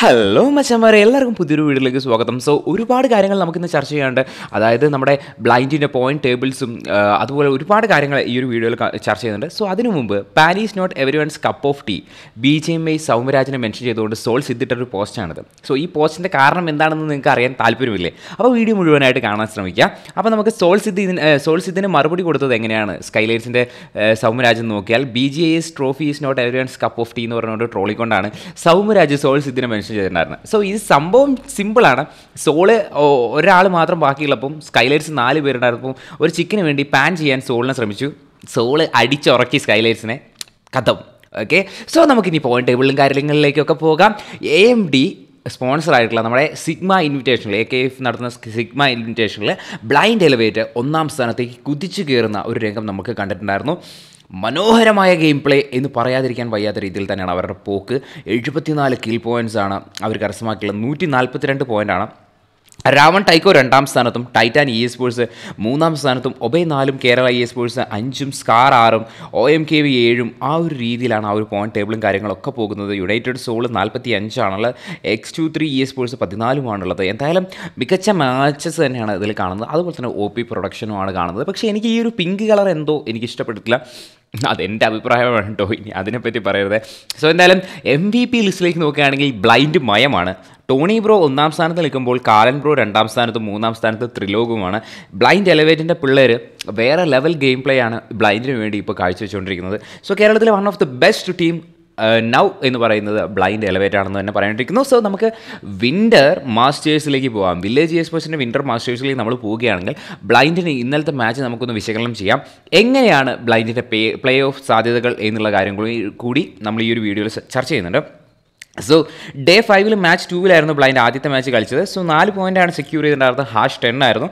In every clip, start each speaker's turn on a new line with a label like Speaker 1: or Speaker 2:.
Speaker 1: hello മച്ചന്മാരെ എല്ലാവർക്കും പുതിയൊരു വീഡിയോയിലേക്ക് സ്വാഗതം സോ ഒരുപാട് കാര്യങ്ങൾ നമുക്കിന്ന് ചർച്ച ചെയ്യാനുണ്ട് അതായത് നമ്മുടെ ബ്ലൈൻഡിൻ്റെ പോയിന്റ് ടേബിൾസും അതുപോലെ ഒരുപാട് കാര്യങ്ങൾ ഈ ഒരു വീഡിയോയിൽ ക- ചർച്ച ചെയ്യുന്നുണ്ട് സോ അതിനു മുമ്പ് Paris not everyone's cup of tea B J M I സൗമ്യരാജിനെ മെൻഷൻ ചെയ്തുകൊണ്ട് സോൾ സിദ്ധിട്ടൊരു പോസ്റ്റാണിത് സോ ഈ പോസ്റ്റിൻ്റെ കാരണം എന്താണെന്ന് നിങ്ങൾക്ക് അറിയാൻ താല്പര്യമില്ലേ അപ്പോൾ വീഡിയോ മുഴുവനായിട്ട് കാണാൻ ശ്രമിക്കുക അപ്പോൾ നമുക്ക് സോൾ സിദ്ധി ഇതിന് ഏഹ്, സോൾ സിദ്ധിന് മറുപടി കൊടുത്തത് എങ്ങനെയാണ് സ്കൈലൈറ്റ്സിൻ്റെ സൗമ്യരാജ് എന്ന് നോക്കിയാൽ B G S trophy is not everyone's cup of tea എന്ന് പറഞ്ഞുകൊണ്ട് ട്രോളിക്കൊണ്ടാണ് സൗമ്യരാജ് സോൾ സിദ്ധിനെ മെൻഷൻ ചെയ്തിട്ടുണ്ടായിരുന്നത് സോ ഇത് സംഭവം സിമ്പിളാണ് സോള് ഒരാൾ മാത്രം ബാക്കിയുള്ളപ്പം സ്കൈലൈറ്റ്സ് നാല് പേരുണ്ടായിരുന്നപ്പോൾ ഒരു ചിക്കന് വേണ്ടി പാൻ ചെയ്യാൻ സോളിനെ ശ്രമിച്ചു സോള് അടിച്ചുറക്കി സ്കൈലൈറ്റ്സിനെ കഥം ഓക്കെ സോ നമുക്കിനി പോയിന്റ് ടേബിളിലും കാര്യങ്ങളിലേക്കൊക്കെ പോകാം എ എം ഡി സ്പോൺസർ ആയിട്ടുള്ള നമ്മുടെ സിഗ്മ ഇൻവിറ്റേഷനിൽ എ കെ എഫ് നടത്തുന്ന സിഗ്മ ഇൻവിറ്റേഷനിൽ ബ്ലൈൻഡ് എലവേറ്റ് ഒന്നാം സ്ഥാനത്തേക്ക് കുതിച്ചു കയറുന്ന ഒരു രംഗം നമുക്ക് കണ്ടിട്ടുണ്ടായിരുന്നു മനോഹരമായ ഗെയിം പ്ലേ എന്ന് പറയാതിരിക്കാൻ വയ്യാത്ത രീതിയിൽ തന്നെയാണ് അവരുടെ പോക്ക് എഴുപത്തിനാല് കിൽ പോയിൻറ്റ്സ് ആണ് അവർ കരസ്ഥമാക്കിയുള്ളത് നൂറ്റി നാൽപ്പത്തിരണ്ട് പോയിൻ്റാണ് രാവൺ ടൈക്കോ രണ്ടാം സ്ഥാനത്തും ടൈറ്റാൻ ഇ സ്പോർട്സ് മൂന്നാം സ്ഥാനത്തും ഒബേ നാലും കേരള ഇ സ്പോർട്സ് അഞ്ചും സ്കാർ ആറും ഒ എം കെ വി ഏഴും ആ ഒരു രീതിയിലാണ് ആ ഒരു പോയിന്റ് ടേബിളും കാര്യങ്ങളൊക്കെ പോകുന്നത് യുണൈറ്റഡ് സോൾ നാൽപ്പത്തി അഞ്ചാണുള്ളത് X two three esports പതിനാലുമാണുള്ളത് എന്തായാലും മികച്ച മാച്ചസ് തന്നെയാണ് ഇതിൽ കാണുന്നത് അതുപോലെ തന്നെ ഒ പി പ്രൊഡക്ഷനുമാണ് കാണുന്നത് പക്ഷേ എനിക്ക് ഈ ഒരു പിങ്ക് കളർ എന്തോ എനിക്ക് ഇഷ്ടപ്പെട്ടിട്ടില്ല അതെൻ്റെ അഭിപ്രായമാണ് കേട്ടോ ഇനി അതിനെപ്പറ്റി പറയരുത് സോ എന്തായാലും എം വി പി ലിസ്റ്റിലേക്ക് നോക്കുകയാണെങ്കിൽ ബ്ലൈൻഡ് മയമാണ് ടോണി ബ്രോ ഒന്നാം സ്ഥാനത്ത് നിൽക്കുമ്പോൾ കാലൻ ബ്രോ രണ്ടാം സ്ഥാനത്തും മൂന്നാം സ്ഥാനത്ത് ത്രിലോകുമാണ് ബ്ലൈൻഡ് എലവേറ്റിൻ്റെ പിള്ളേർ വേറെ ലെവൽ ഗെയിം പ്ലേ ആണ് ബ്ലൈൻഡിന് വേണ്ടി ഇപ്പോൾ കാഴ്ചവെച്ചുകൊണ്ടിരിക്കുന്നത് സോ കേരളത്തിലെ one of the best team now എന്ന് പറയുന്നത് ബ്ലൈൻഡ് എലവേറ്റ് ആണെന്ന് തന്നെ പറയേണ്ടിയിരിക്കുന്നു സോ നമുക്ക് വിൻ്റർ മാസ്റ്റേഴ്സിലേക്ക് പോകാം വില്ലേജ് എക്സ്പോസിൻ്റെ വിൻ്റർ മാസ്റ്റേഴ്സിലേക്ക് നമ്മൾ പോവുകയാണെങ്കിൽ ബ്ലൈൻഡിന് ഇന്നലത്തെ മാച്ച് നമുക്കൊന്ന് വിശകലനം ചെയ്യാം എങ്ങനെയാണ് ബ്ലൈൻഡിൻ്റെ പേ പ്ലേ ഓഫ് സാധ്യതകൾ എന്നുള്ള കാര്യം കൂടി കൂടി നമ്മൾ ഈ ഒരു വീഡിയോയിൽ ചർച്ച ചെയ്യുന്നുണ്ട് സോ ഡേ ഫൈവിൽ മാച്ച് ടൂവിലായിരുന്നു ബ്ലൈൻഡ് ആദ്യത്തെ മാച്ച് കളിച്ചത് സോ നാല് പോയിൻ്റാണ് സെക്യൂർ ചെയ്തിട്ടുണ്ടായിരുന്നത് ഹാഷ് ടെൻ ആയിരുന്നു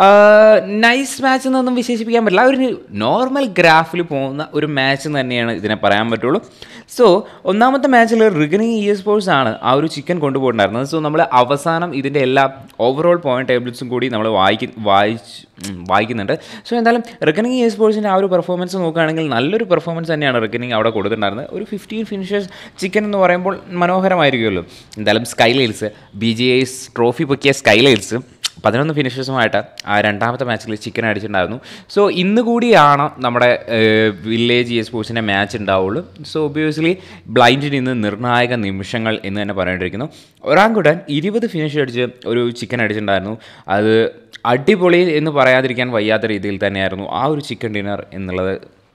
Speaker 1: നൈസ് മാച്ച് എന്നൊന്നും വിശേഷിപ്പിക്കാൻ പറ്റില്ല ഒരു നോർമൽ ഗ്രാഫിൽ പോകുന്ന ഒരു മാച്ച് എന്ന് തന്നെയാണ് ഇതിനെ പറയാൻ പറ്റുള്ളൂ സോ ഒന്നാമത്തെ മാച്ചിൽ റിഗനിങ് ഇ സ്പോർട്സ് ആണ് ആ ഒരു ചിക്കൻ കൊണ്ടുപോയിട്ടുണ്ടായിരുന്നത് സോ നമ്മൾ അവസാനം ഇതിൻ്റെ എല്ലാ ഓവറോൾ പോയിന്റ് ടേബിൾസും കൂടി നമ്മൾ വായിക്ക വായിച്ച് ഉം, വായിക്കുന്നുണ്ട് സോ എന്തായാലും റിഗനിങ് ഇ സ്പോർട്സിൻ്റെ ആ ഒരു പെർഫോമൻസ് നോക്കുകയാണെങ്കിൽ നല്ലൊരു പെർഫോമൻസ് തന്നെയാണ് റിഗനിങ് അവിടെ കൊടുത്തിട്ടുണ്ടായിരുന്നത് ഒരു ഫിഫ്റ്റീൻ ഫിനിഷേഴ്സ് ചിക്കൻ എന്ന് പറയുമ്പോൾ മനോഹരമായിരിക്കുമല്ലോ എന്തായാലും Skylights B G I S trophy പൊക്കിയ സ്കൈലൈൽസ് പതിനൊന്ന് ഫിനിഷേഴ്സുമായിട്ട് ആ രണ്ടാമത്തെ മാച്ചിൽ ചിക്കൻ അടിച്ചിട്ടുണ്ടായിരുന്നു സോ ഇന്ന് കൂടിയാണ് നമ്മുടെ വില്ലേജ് ഇ സ്പോർട്സിൻ്റെ മാച്ച് ഉണ്ടാവുള്ളൂ സോ ഒബിയസ്ലി ബ്ലൈൻഡിന് ഇന്ന് നിർണായക നിമിഷങ്ങൾ എന്ന് തന്നെ പറയേണ്ടിയിരിക്കുന്നു ഒരാങ്കുടൻ ഇരുപത് ഫിനിഷ് അടിച്ച് ഒരു ചിക്കൻ അടിച്ചിട്ടുണ്ടായിരുന്നു അത് അടിപൊളി എന്ന് പറയാതിരിക്കാൻ വയ്യാത്ത രീതിയിൽ തന്നെയായിരുന്നു ആ ഒരു ചിക്കൻ ഡിന്നർ എന്നുള്ളത്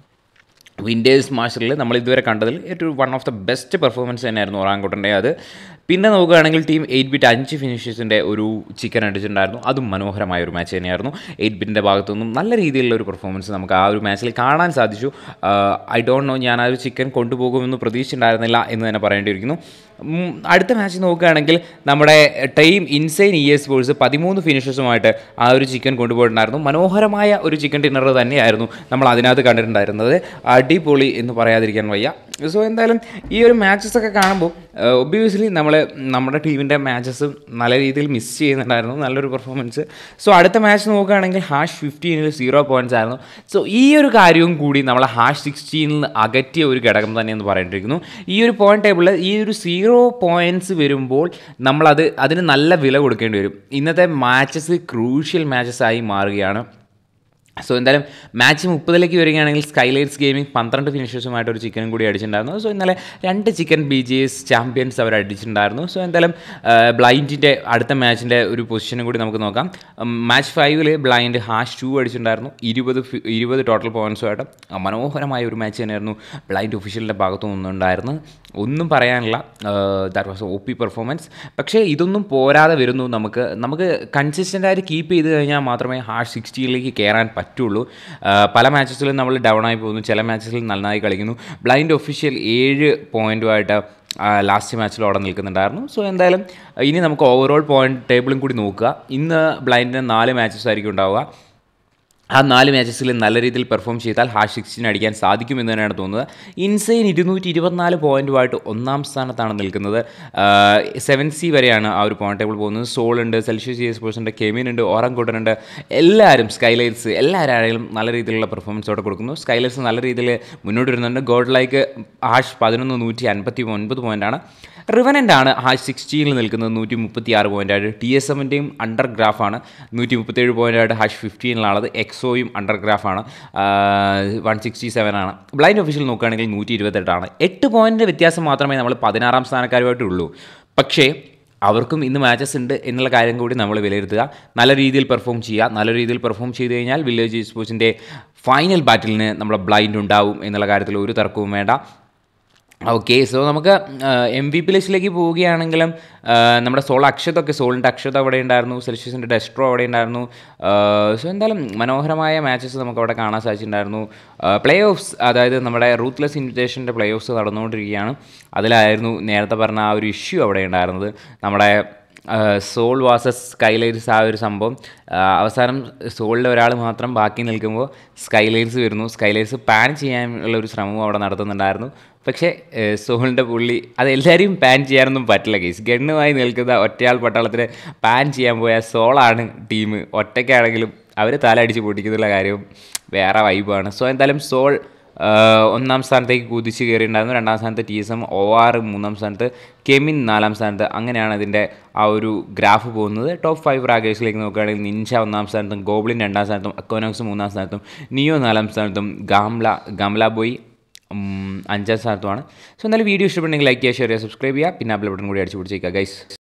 Speaker 1: വിൻറ്റേഴ്സ് മാസ്റ്ററിൽ നമ്മൾ ഇതുവരെ കണ്ടതിൽ ഏറ്റവും one of the best performance തന്നെയായിരുന്നു ഒറാങ്കോട്ടൻ്റെ അത് പിന്നെ നോക്കുകയാണെങ്കിൽ ടീം എയ്റ്റ് ബിറ്റ് അഞ്ച് ഫിനിഷേഴ്സിൻ്റെ ഒരു ചിക്കൻ അടിച്ചിട്ടുണ്ടായിരുന്നു അതും മനോഹരമായ ഒരു മാച്ച് തന്നെയായിരുന്നു എയ്റ്റ് ബിറ്റിൻ്റെ ഭാഗത്തു നിന്നും നല്ല രീതിയിലുള്ള ഒരു പെർഫോമൻസ് നമുക്ക് ആ ഒരു മാച്ചിൽ കാണാൻ സാധിച്ചു ഐ ഡോണ്ട് നോ ഞാൻ ആ ഒരു ചിക്കൻ കൊണ്ടുപോകുമെന്ന് പ്രതീക്ഷിച്ചിട്ടുണ്ടായിരുന്നില്ല എന്ന് തന്നെ പറയേണ്ടിയിരിക്കുന്നു ഉം, അടുത്ത മാച്ച് നോക്കുകയാണെങ്കിൽ നമ്മുടെ team Insane esports പതിമൂന്ന് ഫിനിഷേഴ്സുമായിട്ട് ആ ഒരു ചിക്കൻ കൊണ്ടുപോയിട്ടുണ്ടായിരുന്നു മനോഹരമായ ഒരു ചിക്കൻ ഡിന്നർ തന്നെയായിരുന്നു നമ്മൾ അതിനകത്ത് കണ്ടിട്ടുണ്ടായിരുന്നത് അടിപൊളി എന്ന് പറയാതിരിക്കാൻ വയ്യ സോ എന്തായാലും ഈ ഒരു മാച്ചസ് ഒക്കെ കാണുമ്പോൾ ഒബ്വിയസ്ലി നമ്മൾ നമ്മുടെ ടീമിൻ്റെ മാച്ചസ് നല്ല രീതിയിൽ മിസ് ചെയ്യുന്നുണ്ടായിരുന്നു നല്ലൊരു പെർഫോമൻസ് സോ അടുത്ത മാച്ച് നോക്കുകയാണെങ്കിൽ ഹാഷ് ഫിഫ്റ്റീനിൽ സീറോ പോയിൻറ്റ്സ് ആയിരുന്നു സോ ഈ ഒരു കാര്യവും കൂടി നമ്മൾ ഹാഷ് സിക്സ്റ്റീനിൽ നിന്ന് അകറ്റിയ ഒരു ഘടകം തന്നെയെന്ന് പറയേണ്ടിയിരിക്കുന്നു ഈ ഒരു പോയിന്റ് ടേബിളിൽ ഈ ഒരു സീറോ പോയിൻറ്റ്സ് വരുമ്പോൾ നമ്മളത് അതിന് നല്ല വില കൊടുക്കേണ്ടി വരും ഇന്നത്തെ മാച്ചസ് ക്രൂഷ്യൽ മാച്ചസ് ആയി മാറുകയാണ് സോ എന്തായാലും മാച്ച് മുപ്പതിലേക്ക് വരികയാണെങ്കിൽ സ്കൈലൈറ്റ്സ് ഗെയിമിംഗ് പന്ത്രണ്ട് ഫിനിഷേഴ്സുമായിട്ട് ഒരു ചിക്കനും കൂടി അടിച്ചിട്ടുണ്ടായിരുന്നു സോ ഇന്നലെ രണ്ട് chicken B G S champions അവർ അടിച്ചിട്ടുണ്ടായിരുന്നു സോ എന്തായാലും ബ്ലൈൻഡിൻ്റെ അടുത്ത മാച്ചിൻ്റെ ഒരു പൊസിഷനും കൂടി നമുക്ക് നോക്കാം മാച്ച് ഫൈവിൽ ബ്ലൈൻഡ് ഹാഷ് ടു അടിച്ചിട്ടുണ്ടായിരുന്നു ഇരുപത് ഫി- ഇരുപത് ടോട്ടൽ പോയിൻറ്റ്സുമായിട്ട് മനോഹരമായ ഒരു മാച്ച് തന്നെയായിരുന്നു ബ്ലൈൻഡ് ഒഫീഷ്യലിൻ്റെ ഭാഗത്തു നിന്നുണ്ടായിരുന്നു ഒന്നും പറയാനില്ല that was O P performance പക്ഷേ ഇതൊന്നും പോരാതെ വരുന്നു നമുക്ക് നമുക്ക് കൺസിസ്റ്റൻ്റ് ആയിട്ട് കീപ്പ് ചെയ്ത് കഴിഞ്ഞാൽ മാത്രമേ ഹാഷ് സിക്സ്റ്റിയിലേക്ക് കയറാൻ പറ്റുള്ളൂ ആ, പല മാച്ചസിലും നമ്മൾ ഡൗൺ ആയി പോകുന്നു ചില മാച്ചസിൽ നന്നായി കളിക്കുന്നു ബ്ലൈൻഡ് ഒഫീഷ്യൽ ഏഴ് പോയിൻറ്റുമായിട്ട് ലാസ്റ്റ് മാച്ചിൽ അവിടെ നിൽക്കുന്നുണ്ടായിരുന്നു സോ എന്തായാലും ഇനി നമുക്ക് ഓവറോൾ പോയിന്റ് ടേബിളും കൂടി നോക്കുക ഇന്ന് ബ്ലൈൻഡിന് നാല് മാച്ചസ് ആയിരിക്കും ഉണ്ടാവുക ആ നാല് മാച്ചസിൽ നല്ല രീതിയിൽ പെർഫോം ചെയ്താൽ ഹാഷ് സിക്സ്റ്റീൻ അടിക്കാൻ സാധിക്കുമെന്ന് തന്നെയാണ് തോന്നുന്നത് ഇൻസൈൻ ഇരുന്നൂറ്റി ഇരുപത്തിനാല് പോയിൻറ്റുമായിട്ട് ഒന്നാം സ്ഥാനത്താണ് നിൽക്കുന്നത് സെവൻ സി വരെയാണ് ആ ഒരു പോയിന്റ് ടേബിൾ പോകുന്നത് സോൾ ഉണ്ട് സെൽഷ്യസ് ജി സ്പോർട്സ് ഉണ്ട് കെമിൻ ഉണ്ട് ഓറംകുട്ടൻ ഉണ്ട് എല്ലാവരും സ്കൈലൈറ്റ്സ് എല്ലാവരും നല്ല രീതിയിലുള്ള പെർഫോമൻസോടെ കൊടുക്കുന്നു സ്കൈലൈറ്റ്സ് നല്ല രീതിയിൽ മുന്നോട്ട് വരുന്നുണ്ട് ഗോഡ് ലൈക്ക് ഹാഷ് പതിനൊന്ന് നൂറ്റി അൻപത്തി ഒൻപത് പോയിൻ്റാണ് റിവനൻ്റ് ആണ് ഹാഷ് സിക്സ്റ്റീനിൽ നിൽക്കുന്നത് നൂറ്റി മുപ്പത്തി ആറ് പോയിൻ്റായിട്ട് ടി എസ് എമ്മിൻ്റെയും അണ്ടർ ഗ്രാഫാണ് നൂറ്റി മുപ്പത്തേഴ് പോയിൻ്റായിട്ട് ഹാഷ് ഫിഫ്റ്റീനിലാണത് എക്സോയും അണ്ടർ ഗ്രാഫാണ് വൺ സിക്സ്റ്റി സെവൻ ആണ് ബ്ലൈൻഡ് ഒഫീഷ്യൽ നോക്കുകയാണെങ്കിൽ നൂറ്റി ഇരുപത്തെട്ടാണ് എട്ട് പോയിൻ്റ് വ്യത്യാസം മാത്രമേ നമ്മൾ പതിനാറാം സ്ഥാനക്കാരുമായിട്ടുള്ളൂ പക്ഷേ അവർക്കും ഇന്ന് മാച്ചസ് ഉണ്ട് എന്നുള്ള കാര്യം കൂടി നമ്മൾ വിലയിരുത്തുക നല്ല രീതിയിൽ പെർഫോം ചെയ്യുക നല്ല രീതിയിൽ പെർഫോം ചെയ്ത് കഴിഞ്ഞാൽ വില്ലേജ് സ്പോർട്സിൻ്റെ ഫൈനൽ ബാറ്റിലിന് നമ്മളെ ബ്ലൈൻഡ് ഉണ്ടാവും എന്നുള്ള കാര്യത്തിൽ ഒരു തർക്കവും വേണ്ട ഓക്കെ സോ നമുക്ക് എം വി പി ലിസ്റ്റിലേക്ക് പോവുകയാണെങ്കിലും നമ്മുടെ സോൾ അക്ഷതൊക്കെ സോളിൻ്റെ അക്ഷത അവിടെ ഉണ്ടായിരുന്നു സെൽഷ്യസിൻ്റെ ഡെസ്ട്രോ അവിടെ ഉണ്ടായിരുന്നു സോ എന്തായാലും മനോഹരമായ മാച്ചസ് നമുക്ക് അവിടെ കാണാൻ സാധിച്ചിട്ടുണ്ടായിരുന്നു പ്ലേ ഓഫ്സ് അതായത് നമ്മുടെ റൂത്ത്ലെസ് ഇൻവിറ്റേഷൻ്റെ പ്ലേ ഓഫ്സ് നടന്നുകൊണ്ടിരിക്കുകയാണ് അതിലായിരുന്നു നേരത്തെ പറഞ്ഞ ആ ഒരു ഇഷ്യൂ അവിടെ ഉണ്ടായിരുന്നത് നമ്മുടെ സോൾ വാസസ് സ്കൈലൈൻസ് ആ ഒരു സംഭവം അവസാനം സോളിലെ ഒരാൾ മാത്രം ബാക്കി നിൽക്കുമ്പോൾ സ്കൈലൈൻസ് വരുന്നു സ്കൈലൈൻസ് പാൻ ചെയ്യാനുള്ള ഒരു ശ്രമവും അവിടെ നടത്തുന്നുണ്ടായിരുന്നു പക്ഷേ സോളിൻ്റെ പുള്ളി അത് എല്ലാവരെയും പാൻ ചെയ്യാനൊന്നും പറ്റില്ല കേസ് ഗണ്ണുമായി നിൽക്കുന്ന ഒറ്റയാൾ പട്ടാളത്തിന് പാൻ ചെയ്യാൻ പോയ സോളാണ് ടീം ഒറ്റയ്ക്കാണെങ്കിലും അവർ തലടിച്ച് പൊട്ടിക്കുന്നുള്ള കാര്യവും വേറെ വൈബാണ് സോ എന്തായാലും സോൾ ഒന്നാം സ്ഥാനത്തേക്ക് കുതിച്ച് കയറിയിട്ടുണ്ടായിരുന്നു രണ്ടാം സ്ഥാനത്ത് T S M O R മൂന്നാം സ്ഥാനത്ത് കെമിൻ നാലാം സ്ഥാനത്ത് അങ്ങനെയാണ് അതിൻ്റെ ആ ഒരു ഗ്രാഫ് പോകുന്നത് ടോപ്പ് ഫൈവ് റാഗേഴ്സിലേക്ക് നോക്കുകയാണെങ്കിൽ നിൻഷ ഒന്നാം സ്ഥാനത്തും ഗോബ്ലിൻ രണ്ടാം സ്ഥാനത്തും അക്കോനോക്സ് മൂന്നാം സ്ഥാനത്തും നിയോ നാലാം സ്ഥാനത്തും ഗാംല ഗംല ബോയ് അഞ്ചാം സ്ഥാനത്തുമാണ് സോ എന്തായാലും വീഡിയോ ഇഷ്ടപ്പെട്ടെങ്കിൽ ലൈക്ക് ചെയ്യുക ഷെയർ ചെയ്യുക സബ്സ്ക്രൈബ് ചെയ്യുക പിന്നെ ആ ബട്ടൺ കൂടി അടിച്ചു പിടിച്ചേക്കുക ഗൈസ്